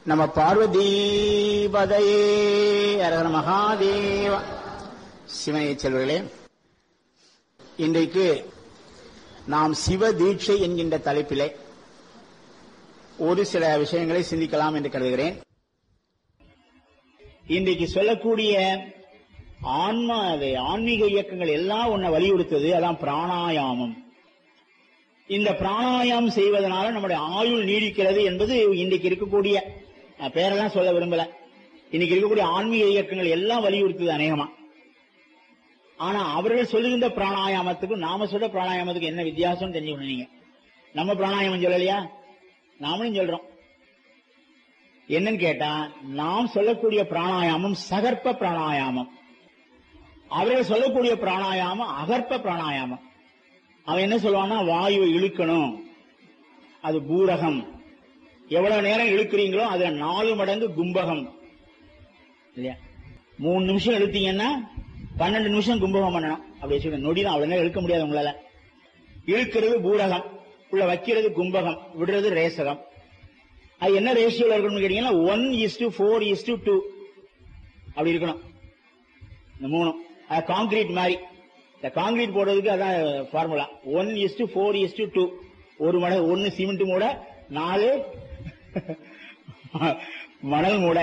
நம பார்வதீபதையே அரகர மகாதேவ சிவனைய செல்வர்களே இன்றைக்கு நாம் சிவ தீட்சை என்கின்ற தலைப்பிலே ஒரு சில விஷயங்களை சிந்திக்கலாம் என்று கருதுகிறேன் இன்றைக்கு சொல்லக்கூடிய ஆன்மா அது ஆன்மீக இயக்கங்கள் எல்லாம் உன்னை வலியுறுத்தது அதான் பிராணாயாமம் இந்த பிராணாயாமம் செய்வதனால நம்முடைய ஆயுள் நீடிக்கிறது என்பது இன்றைக்கு இருக்கக்கூடிய நான் பேரெல்லாம் சொல்ல விரும்பல இன்னைக்கு இருக்கக்கூடிய ஆன்மீக இயக்கங்கள் எல்லாம் வலியுறுத்துது அநேகமா ஆனா அவர்கள் சொல்லுகின்ற பிராணாயாமத்துக்கும் நாம சொல்ற பிராணாயாமத்துக்கு என்ன வித்தியாசம் தெரிஞ்சுக்கணும் நீங்க நம்ம பிராணாயாமம் சொல்லலையா நாமளும் சொல்றோம் என்னன்னு கேட்டா நாம் சொல்லக்கூடிய பிராணாயாமம் சகற்ப பிராணாயாமம் அவர்கள் சொல்லக்கூடிய பிராணாயாமம் அகற்ப பிராணாயாமம் அவன் என்ன சொல்லுவான்னா வாயுவை இழுக்கணும் அது பூரகம் எவ்வளவு நேரம் இழுக்கிறீங்களோ அதுல நாலு மடங்கு கும்பகம் இல்லையா மூணு நிமிஷம் இழுத்தீங்கன்னா பன்னெண்டு நிமிஷம் கும்பகம் பண்ணணும் அப்படி வச்சுக்கணும் நொடி தான் அவ்வளவு நேரம் இழுக்க முடியாது உங்களால இழுக்கிறது பூரகம் உள்ள வைக்கிறது கும்பகம் விடுறது ரேசகம் அது என்ன ரேஷியோல இருக்கணும்னு கேட்டீங்கன்னா one is to four is to two அப்படி இருக்கணும் இந்த மூணும் அது காங்கிரீட் மாதிரி இந்த காங்கிரீட் போடுறதுக்கு அதான் formula one is to four is to two ஒரு மடங்கு ஒன்னு சிமெண்ட் மூட நாலு மணல் மூட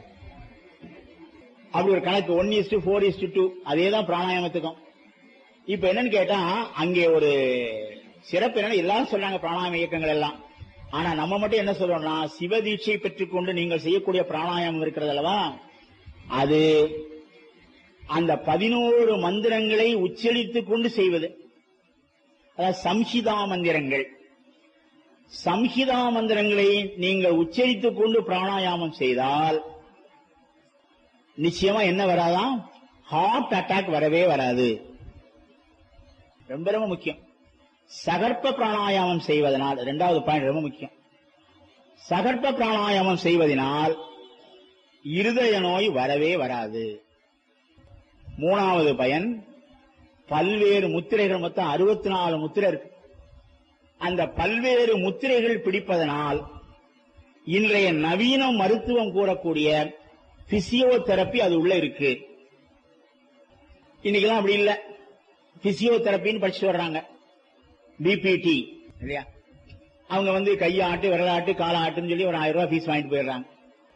அப்படி ஒரு கணக்கு one is to four is to two அதே தான் பிராணாயாமத்துக்கும் இப்ப என்னன்னு கேட்டா அங்கே ஒரு சிறப்பு என்னன்னு எல்லாரும் சொல்றாங்க பிராணாயாம இயக்கங்கள் எல்லாம் ஆனா நம்ம மட்டும் என்ன சொல்றோம்னா சிவ தீட்சை பெற்றுக்கொண்டு நீங்கள் செய்யக்கூடிய பிராணாயாமம் இருக்கிறது அல்லவா அது அந்த பதினோரு மந்திரங்களை உச்சரித்துக் கொண்டு செய்வது அதாவது சம்ஹிதா மந்திரங்கள் சம்ஹிதா மந்திரங்களை நீங்கள் உச்சரித்துக் கொண்டு பிராணாயாமம் செய்தால் நிச்சயமா என்ன வராதான் ஹார்ட் அட்டாக் வரவே வராது ரொம்ப ரொம்ப முக்கியம் சகற்ப பிராணாயாமம் செய்வதனால் இரண்டாவது பாயிண்ட் ரொம்ப முக்கியம் சகற்ப பிராணாயாமம் செய்வதனால் இருதய நோய் வரவே வராது மூணாவது பயன் பல்வேறு முத்திரைகள் மொத்தம் அறுபத்தி நாலு முத்திரை இருக்கு அந்த பல்வேறு முத்திரைகள் பிடிப்பதனால் இன்றைய நவீன மருத்துவம் கூறக்கூடிய பிசியோதெரப்பி அது உள்ள இருக்கு இன்னைக்கெல்லாம் அப்படி இல்ல பிசியோதெரப்பின்னு படிச்சுட்டு வர்றாங்க பிபிடி இல்லையா அவங்க வந்து கையாட்டு விரலாட்டு காலாட்டுன்னு சொல்லி ஒரு ஆயிரம் ரூபாய் ஃபீஸ் வாங்கிட்டு போயிடுறாங்க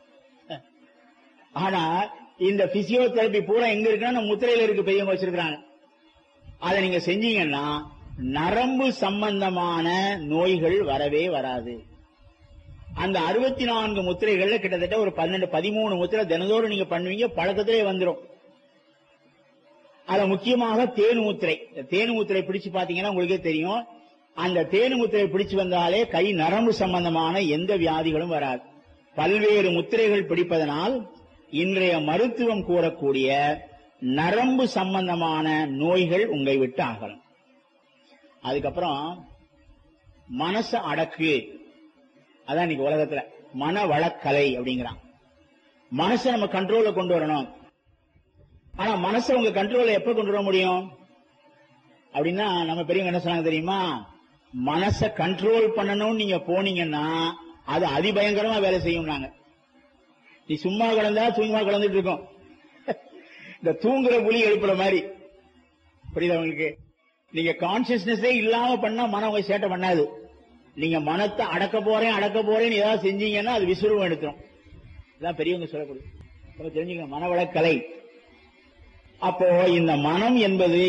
ஆனா இந்த பிசியோதெரப்பி பூரா எங்க இருக்குன்னா முத்திரையில இருக்கு பெரியவங்க வச்சிருக்காங்க அதை நீங்க செஞ்சீங்கன்னா நரம்பு சம்பந்தமான நோய்கள் வரவே வராது அந்த அறுபத்தி நான்கு முத்திரைகள்ல கிட்டத்தட்ட ஒரு பன்னெண்டு பதிமூணு முத்திரை தினந்தோறும் நீங்க பண்ணுவீங்க பழக்கத்திலே வந்துடும் அதுல முக்கியமாக தேனு முத்திரை தேனு முத்திரை பிடிச்சு பாத்தீங்கன்னா உங்களுக்கே தெரியும் அந்த தேனு முத்திரை பிடிச்சு வந்தாலே கை நரம்பு சம்பந்தமான எந்த வியாதிகளும் வராது பல்வேறு முத்திரைகள் பிடிப்பதனால் இன்றைய மருத்துவம் கூறக்கூடிய நரம்பு சம்பந்தமான நோய்கள் உங்களை விட்டு ஆகலாம் அதுக்கப்புறம் மனச அடக்கு அதான் இன்னைக்கு உலகத்துல மன வளக்கலை அப்படிங்கிறான் மனசை நம்ம கண்ட்ரோல கொண்டு வரணும் ஆனா மனசை உங்க கண்ட்ரோல எப்ப கொண்டு வர முடியும் அப்படின்னா நம்ம பெரியவங்க என்ன சொன்னாங்க தெரியுமா மனசை கண்ட்ரோல் பண்ணணும்னு நீங்க போனீங்கன்னா அது அதிபயங்கரமா வேலை செய்யும் நாங்க நீ சும்மா கிடந்தா சும்மா கிடந்துட்டு இருக்கோம் இந்த தூங்குற புலி எழுப்புற மாதிரி புரியுதா உங்களுக்கு நீங்க கான்சியஸ்னஸே இல்லாம பண்ணா மனம் உங்க சேட்டை பண்ணாது நீங்க மனத்தை அடக்க போறேன் அடக்க போறேன்னு ஏதாவது செஞ்சீங்கன்னா அது விசுருவம் எடுத்துரும் இதான் பெரியவங்க சொல்லக்கூடிய தெரிஞ்சுக்கணும் மனவளக்கலை அப்போ இந்த மனம் என்பது